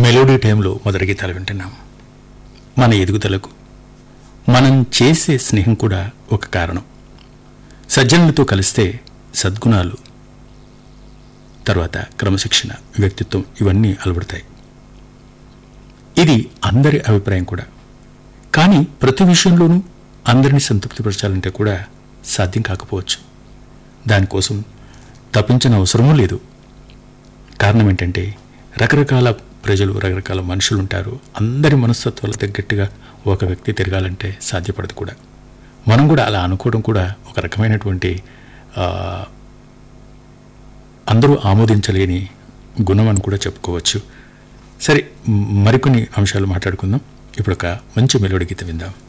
melody టైంలో మొదటి గీతాలు వింటున్నాం మన ఎదుగుదలకు మనం చేసే స్నేహం కూడా ఒక కారణం సజ్జనులతో కలిస్తే సద్గుణాలు తర్వాత క్రమశిక్షణ వ్యక్తిత్వం ఇవన్నీ అలవడతాయి ఇది అందరి అభిప్రాయం కూడా కానీ ప్రతి విషయంలోనూ అందరినీ సంతృప్తిపరచాలంటే కూడా సాధ్యం కాకపోవచ్చు దానికోసం తప్పించిన అవసరమూ లేదు కారణం ఏంటంటే రకరకాల ప్రజలు రకరకాల మనుషులు ఉంటారు అందరి మనస్తత్వాలు తగ్గట్టుగా ఒక వ్యక్తి తిరగాలంటే సాధ్యపడదు కూడా మనం కూడా అలా అనుకోవడం కూడా ఒక రకమైనటువంటి ఆ, అందరూ ఆమోదించలేని గుణం అని కూడా చెప్పుకోవచ్చు సరే మ్, మరికొన్ని అంశాలు మాట్లాడుకుందాం ఇప్పుడు ఒక మంచి మెలోడి గీత విందాం